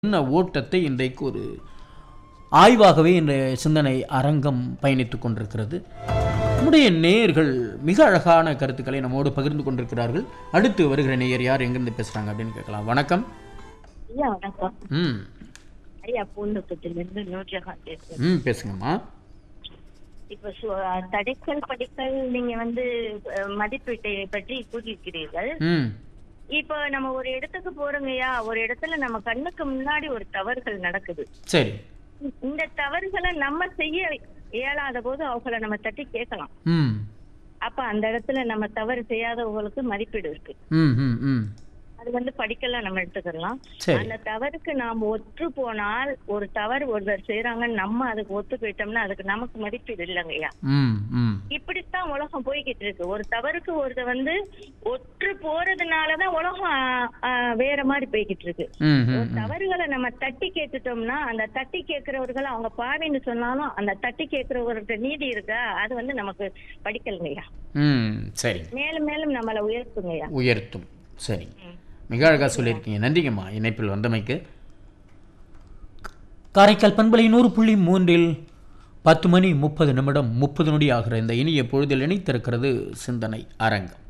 என்ன ஓட்டத்தை இன்றைக்கு ஒரு ஆய்வாகவே இன்றைய சிந்தனை அரங்கம் பயணித்துக் கொண்டிருக்கிறது நம்முடைய நேயர்கள் மிக அழகான கருத்துக்களை நம்மோடு பகிர்ந்து கொண்டிருக்கிறார்கள் அடுத்து வருகிற நேயர் யார் எங்கிருந்து பேசுறாங்க அப்படின்னு கேட்கலாம் வணக்கம் ஐயா வணக்கம் ம் ஐயா பூந்தோட்டத்திலிருந்து நூர்ஜஹான் பேசுறேன் ம் பேசுங்கம்மா இப்ப சு- தடைக்கல் படிக்கல் நீங்க வந்து அஹ், மதிப்பீட்டை பற்றி கூறியிருக்கிறீர்கள் ம் இப்ப நம்ம ஒரு இடத்துக்கு போறோங்கய்யா ஒரு இடத்துல நம்ம கண்ணுக்கு முன்னாடி ஒரு தவறுகள் நடக்குது சரி இந்த தவறுகளை நம்ம செய்ய இயலாத போது அவங்கள நம்ம தட்டி கேட்கலாம் ம் அப்ப அந்த இடத்துல நம்ம தவறு செய்யாதவங்களுக்கு மதிப்பீடு இருக்கு ம் ம் ம் அது வந்து படிக்கலாம் நம்ம எடுத்துக்கலாம் சரி அந்த தவறுக்கு நாம் ஒற்று போனால் ஒரு தவறு ஒருவர் செய்யறாங்கன்னு நம்ம அதுக்கு ஒத்து போயிட்டோம்னா அதுக்கு நமக்கு மதிப்பீடு இல்லைங்கய்யா ம் ம் இப்படித்தான் உலகம் போய்கிட்டு இருக்கு ஒரு தவறுக்கு ஒருத்த வந்து ஒற்று போறதுனாலதான் உலகம் ஆ, ஆ, வேற மாதிரி போய்கிட்டு இருக்கு ம் ஒரு ம் ம் தவறுகளை நம்ம தட்டி கேட்டுட்டோம்னா அந்த தட்டி கேட்கிறவர்கள் அவங்க பாவின்னு சொன்னாலும் அந்த தட்டி கேட்கிறவர்கிட்ட நீதி இருக்கா அது வந்து நமக்கு படிக்கலைங்கய்யா ம் சரி மேலும் மேலும் நம்மளை உயர்த்துங்கய்யா உயர்த்தும் சரி ம். மிக அழகாக சொல்லியிருக்கீங்க நன்றிங்கம்மா இணைப்பில் வந்தமைக்கு காரைக்கால் பண்பலை நூறு புள்ளி மூன்றில் பத்து மணி முப்பது நிமிடம் முப்பது நொடி ஆகிற இந்த இனிய பொழுதில் இணைத்திருக்கிறது சிந்தனை அரங்கம்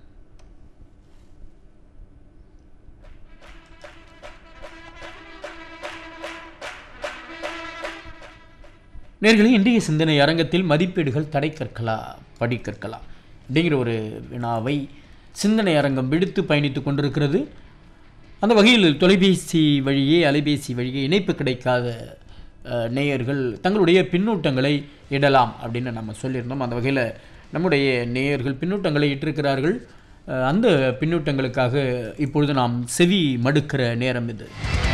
நேர்களே இன்றைய சிந்தனை அரங்கத்தில் மதிப்பீடுகள் தடை கற்களா படி கற்களா அப்படிங்கிற ஒரு வினாவை சிந்தனை அரங்கம் விடுத்து பயணித்துக் கொண்டிருக்கிறது அந்த வகையில் தொலைபேசி வழியே அலைபேசி வழியே இணைப்பு கிடைக்காத அஹ், நேயர்கள் தங்களுடைய பின்னூட்டங்களை இடலாம் அப்படின்னு நம்ம சொல்லியிருந்தோம் அந்த வகையில் நம்முடைய நேயர்கள் பின்னூட்டங்களை இட்டிருக்கிறார்கள் அஹ், அந்த பின்னூட்டங்களுக்காக இப்பொழுது நாம் செவி மடுக்கிற நேரம் இது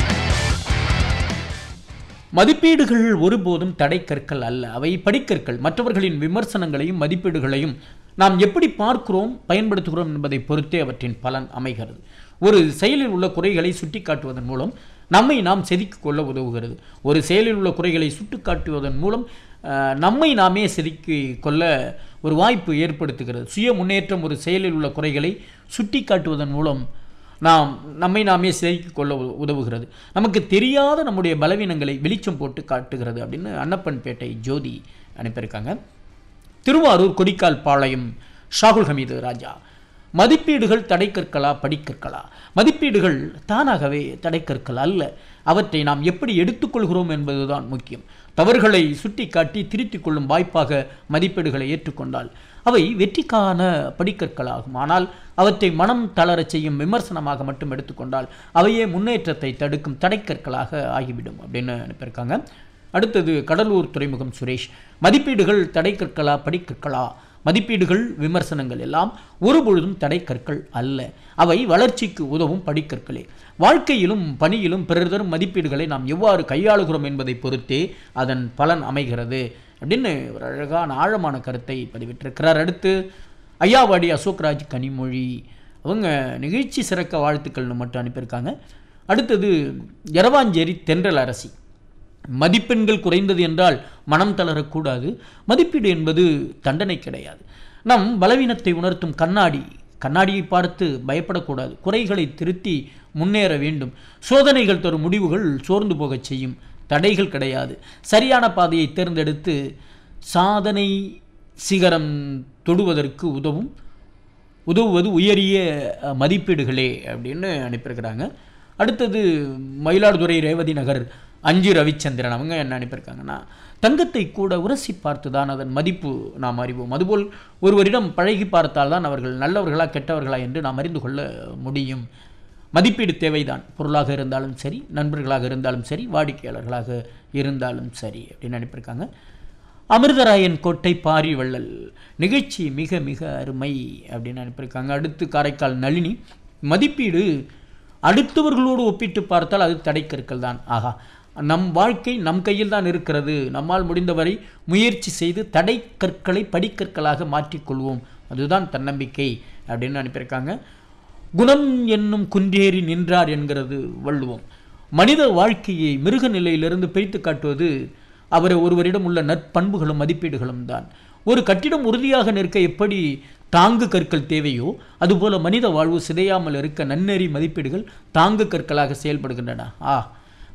மதிப்பீடுகள் ஒருபோதும் தடைக்கற்கள் அல்ல அவை படிக்கற்கள் மற்றவர்களின் விமர்சனங்களையும் மதிப்பீடுகளையும் நாம் எப்படி பார்க்கிறோம் பயன்படுத்துகிறோம் என்பதை பொறுத்தே அவற்றின் பலன் அமைகிறது ஒரு செயலில் உள்ள குறைகளை சுட்டிக்காட்டுவதன் மூலம் நம்மை நாம் செதுக்கிக் கொள்ள உதவுகிறது ஒரு செயலில் உள்ள குறைகளை சுட்டிக்காட்டுவதன் மூலம் அஹ், நம்மை நாமே செதுக்கிக் கொள்ள ஒரு வாய்ப்பு ஏற்படுத்துகிறது சுய முன்னேற்றம் ஒரு செயலில் உள்ள குறைகளை சுட்டிக்காட்டுவதன் மூலம் நாம் நம்மை நாமே சிதைக்கிக் கொள்ள உ- உதவுகிறது நமக்கு தெரியாத நம்முடைய பலவீனங்களை வெளிச்சம் போட்டு காட்டுகிறது அப்படின்னு அன்னப்பன்பேட்டை ஜோதி அனுப்பியிருக்காங்க திருவாரூர் கொடிக்கால் பாளையம் ஷாகுல் ஹமீது ராஜா மதிப்பீடுகள் தடைக்கற்களா படிக்கற்களா மதிப்பீடுகள் தானாகவே தடைக்கற்கள் அல்ல அவற்றை நாம் எப்படி எடுத்துக்கொள்கிறோம் என்பதுதான் முக்கியம் தவறுகளை சுட்டிக்காட்டி திருத்திக் கொள்ளும் வாய்ப்பாக மதிப்பீடுகளை ஏற்றுக்கொண்டால் அவை வெற்றிக்கான படிக்கற்களாகும் ஆனால் அவற்றை மனம் தளரச் செய்யும் விமர்சனமாக மட்டும் எடுத்துக்கொண்டால் அவையே முன்னேற்றத்தை தடுக்கும் தடைக்கற்களாக ஆகிவிடும் அப்படின்னு அனுப்பியிருக்காங்க அடுத்தது கடலூர் துறைமுகம் சுரேஷ் மதிப்பீடுகள் தடைக்கற்களா படிக்கற்களா மதிப்பீடுகள் விமர்சனங்கள் எல்லாம் ஒருபொழுதும் தடைக்கற்கள் அல்ல அவை வளர்ச்சிக்கு உதவும் படிக்கற்களே வாழ்க்கையிலும் பணியிலும் பிறர் தரும் மதிப்பீடுகளை நாம் எவ்வாறு கையாளுகிறோம் என்பதை பொறுத்தே அதன் பலன் அமைகிறது அப்படின்னு ஒரு அழகான ஆழமான கருத்தை பதிவிட்டிருக்கிறார் அடுத்து ஐயாவாடி அசோக்ராஜ் கனிமொழி அவங்க நிகழ்ச்சி சிறக்க வாழ்த்துக்கள்னு மட்டும் அனுப்பியிருக்காங்க அடுத்தது எரவாஞ்சேரி தென்றல் அரசி மதிப்பெண்கள் குறைந்தது என்றால் மனம் தளரக்கூடாது மதிப்பீடு என்பது தண்டனை கிடையாது நம் பலவீனத்தை உணர்த்தும் கண்ணாடி கண்ணாடியை பார்த்து பயப்படக்கூடாது குறைகளை திருத்தி முன்னேற வேண்டும் சோதனைகள் தரும் முடிவுகள் சோர்ந்து போகச் செய்யும் தடைகள் கிடையாது சரியான பாதையை தேர்ந்தெடுத்து சாதனை சிகரம் தொடுவதற்கு உதவும் உதவுவது உயரிய அஹ், மதிப்பீடுகளே அப்படின்னு அனுப்பியிருக்கிறாங்க அடுத்தது மயிலாடுதுறை ரேவதி நகர் அஞ்சு ரவிச்சந்திரன் அவங்க என்ன அனுப்பியிருக்காங்கன்னா தங்கத்தை கூட உரசி பார்த்து தான் அதன் மதிப்பு நாம் அறிவோம் அதுபோல் ஒருவரிடம் பழகி பார்த்தால் தான் அவர்கள் நல்லவர்களா கெட்டவர்களா என்று நாம் அறிந்து கொள்ள முடியும் மதிப்பீடு தேவைதான் பொருளாக இருந்தாலும் சரி நண்பர்களாக இருந்தாலும் சரி வாடிக்கையாளர்களாக இருந்தாலும் சரி அப்படின்னு அனுப்பியிருக்காங்க அமிர்தராயன் கோட்டை பாரி வள்ளல் நிகழ்ச்சி மிக மிக அருமை அப்படின்னு அனுப்பியிருக்காங்க அடுத்து காரைக்கால் நளினி மதிப்பீடு அடுத்தவர்களோடு ஒப்பிட்டு பார்த்தால் அது தடைக்கற்கள் தான் ஆகா நம் வாழ்க்கை நம் கையில் தான் இருக்கிறது நம்மால் முடிந்தவரை முயற்சி செய்து தடைக்கற்களை படிக்கற்களாக மாற்றிக்கொள்வோம் அதுதான் தன்னம்பிக்கை அப்படின்னு அனுப்பியிருக்காங்க குணம் என்னும் குன்றேறி நின்றார் என்கிறது வள்ளுவம் மனித வாழ்க்கையை மிருக நிலையிலிருந்து பிரித்து காட்டுவது அவர் ஒருவரிடம் உள்ள நற்பண்புகளும் மதிப்பீடுகளும் தான் ஒரு கட்டிடம் உறுதியாக நிற்க எப்படி தாங்கு கற்கள் தேவையோ அதுபோல மனித வாழ்வு சிதையாமல் இருக்க நன்னெறி மதிப்பீடுகள் தாங்கு கற்களாக செயல்படுகின்றன ஆ